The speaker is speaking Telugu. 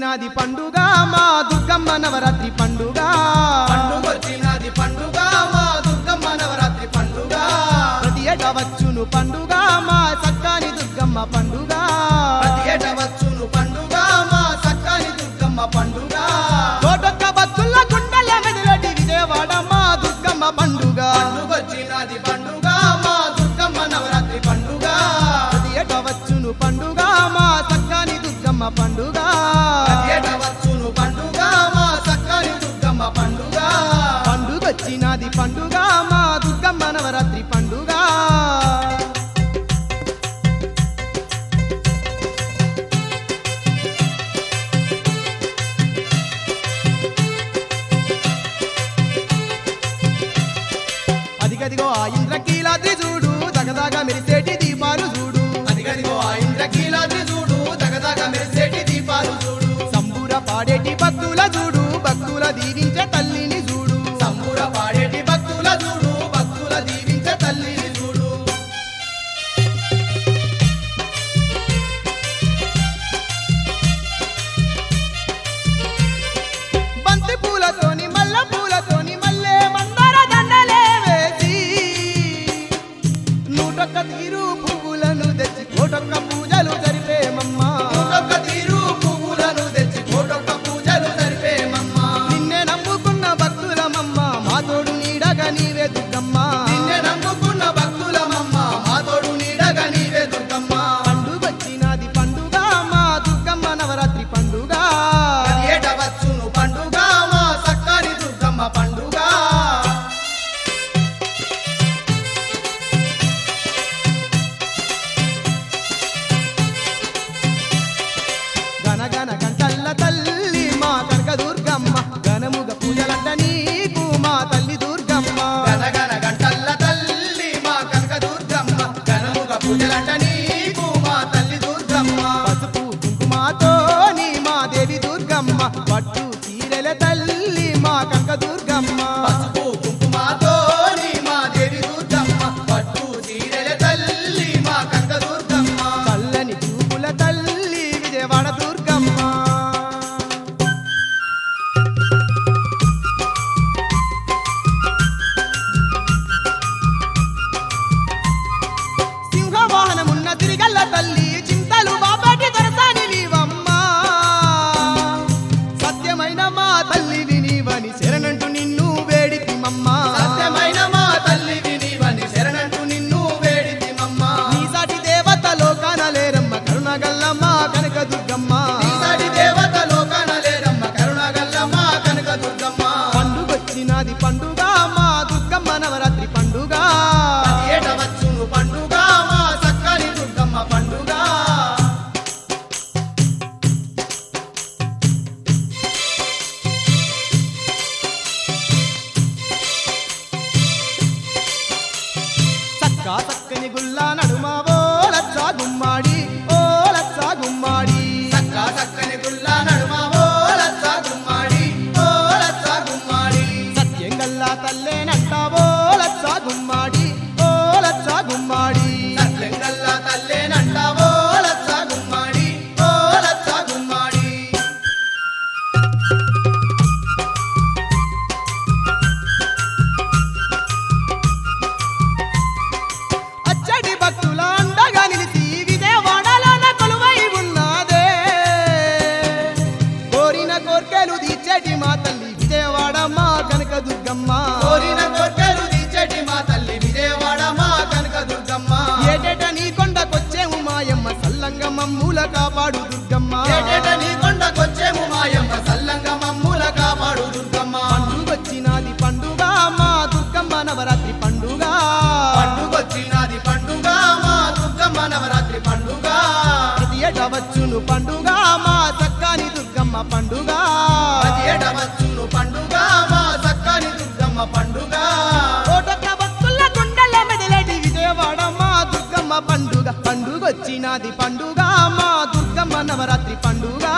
వచ్చినది పండుగ మా దుర్గమ్మ నవరాత్రి పండుగ పండుగొచ్చినది పండుగ మా దుర్గమ్మ నవరాత్రి పండుగ ప్రతి ఏటా వచ్చును పండుగ మా చక్కని దుర్గమ్మ పండుగ ప్రతి ఏట వచ్చును పండుగ మా చక్కని దుర్గమ్మ పండుగ కోటొక్క భక్తుల గుండెల మెదలటి విజయవాడ మా దుర్గమ్మ పండుగ పండుగొచ్చినది పండుగ మా దుర్గమ్మ నవరాత్రి పండుగ ప్రతి ఏటా వచ్చును పండుగ మా చక్కని దుర్గమ్మ పండుగ ప్రతి ఏట వచ్చును పండుగ మా చక్కని దుర్గమ్మ పండుగ పండుగ వచ్చినది పండుగ మా దుర్గమ్మ నవరాత్రి పండుగ అదిగదిగో ఆ ఇంద్రకీలాద్రి చూడు దగదగ మెరిసేటి దీపాలు చూడు అదిగదిగో ఆ ఇంద్రకీలాద్రి చూడు దగదగ మెరిసేటి దీపాలు చూడు సంబూర పాడేటి భక్తుల చూడు భక్తుల దీవించే తల్లిని చూడు సంబూర పాడేటి భక్తుల చూడు భక్తుల దీవించే తల్లిని చూడు బంతి పూలతోని మల్ల పూలతోని మల్లె మందార దండలే వేసి నూటొక్క తీరు పువ్వులను తెచ్చి కోటొక్క పూజలు జరిపేమమ్మా ఒక్కొక్క తీరు పువ్వులను తెచ్చి కోటొక్క పూజలు జరిపేమమ్మా నిన్నే నమ్ముకున్న భక్తులమమ్మ మా తోడు నీడగా నీవే దుర్గమ్మ నిన్నే నమ్ముకున్న భక్తులమమ్మ మా తోడు నీడగా నీవే దుర్గమ్మ పండుగొచ్చినది పండుగ మా దుర్గమ్మ నవరాత్రి పండుగ ప్రతి ఏట వచ్చును పండుగ మా చక్కని దుర్గమ్మ పండుగ గనగన గంటల్ల తల్లి మా కనక దుర్గమ్మ గనముగ పూజలంట నీకు మా తల్లి దుర్గమ్మ గనగన గంటల్ల తల్లి మా కనక దుర్గమ్మ గనముగ పూజలంట నీకు మా తల్లి దుర్గమ్మ పసుపు కుంకుమతో నీ మా దేవి దుర్గమ్మ పట్టు చీరల తల్లి మా కనక దుర్గమ్మ పసుపు కుంకుమతో నీ మా దేవి దుర్గమ్మ పట్టు చీరెల తల్లి మా కనక దుర్గమ్మ చల్లని చూపుల తల్లి విజయవాడ దుర్గమ్మ సింహవాహనమున్న తిరిగల్ల తల్లి చింతలు బాబాటి దొరసాని నీవమ్మ సత్యమైన మా తల్లి వినివని శరణంటూ నిన్ను వేడితిమమ్మ సత్యమైన మా తల్లి వినివని శరణంటూ నిన్ను వేడితిమమ్మ నీ సాటి దేవత లోకాన లేరమ్మ కరుణగల్లమ్మ కనక దుర్గమ్మ ఈసారి దేవత లోకాన లేరమ్మ కరుణగల్లమ్మ కనక దుర్గమ్మ పండుగొచ్చినది పండుగ మా దుర్గమ్మ నవరాత్రి పండుగ ప్రతి ఏట వచ్చును పండుగ మా చక్కని దుర్గమ్మ పండుగ చక్కా చక్కని గుల్లా నడుమ ఓ లచ్చా గుమ్మాడి ఓ లచ్చా గుమ్మాడి చక్కా చక్కని గుల్ల నడుమ ఓ లచ్చ గుమ్మాడి ఓ లచ్చ గుమ్మాడి సత్యం గల్లా తల్లేనంట ఓ లచ్చా గుమ్మాడి ఓ లచ్చా గుమ్మాడి సత్యంగల్ల తల్లేనంట ఓ లచ్చ గుమ్మాడి ఓ లచ్చ గుమ్మాడి అచ్చడి భక్తుల అండగా నిలిచి విజయవాడలోన కొలువై ఉన్నదే కోరిన కోర్కెలు తీర్చేటి మా తల్లి విజయవాడ మా కనక దుర్గమ్మ కోరిన కోర్కెలు తీర్చేటి మా తల్లి విజయవాడ మా కనక దుర్గమ్మ ఏటేట నీ కొండకొచ్చేము మాయమ్మ సల్లంగా మమ్ముల కాపాడు దుర్గమ్మ ఏటేట నీ కొండకొచ్చేము మాయమ్మ సల్లంగా మమ్ముల కాపాడు దుర్గమ్మ పండుగొచ్చినది పండుగ మా దుర్గమ్మ నవరాత్రి పండుగ పండుగొచ్చినది పండుగ మా దుర్గమ్మ నవరాత్రి పండుగ ప్రతి ఏటా వచ్చును పండుగ మా చక్కని దుర్గమ్మ పండుగ ప్రతి ఏట వచ్చును పండుగ మా చక్కని దుర్గమ్మ పండుగ కోటొక్క భక్తుల గుండెల మెదలటి విజయవాడ మా దుర్గమ్మ పండుగ పండుగొచ్చినది పండుగ మా దుర్గమ్మ నవరాత్రి పండుగ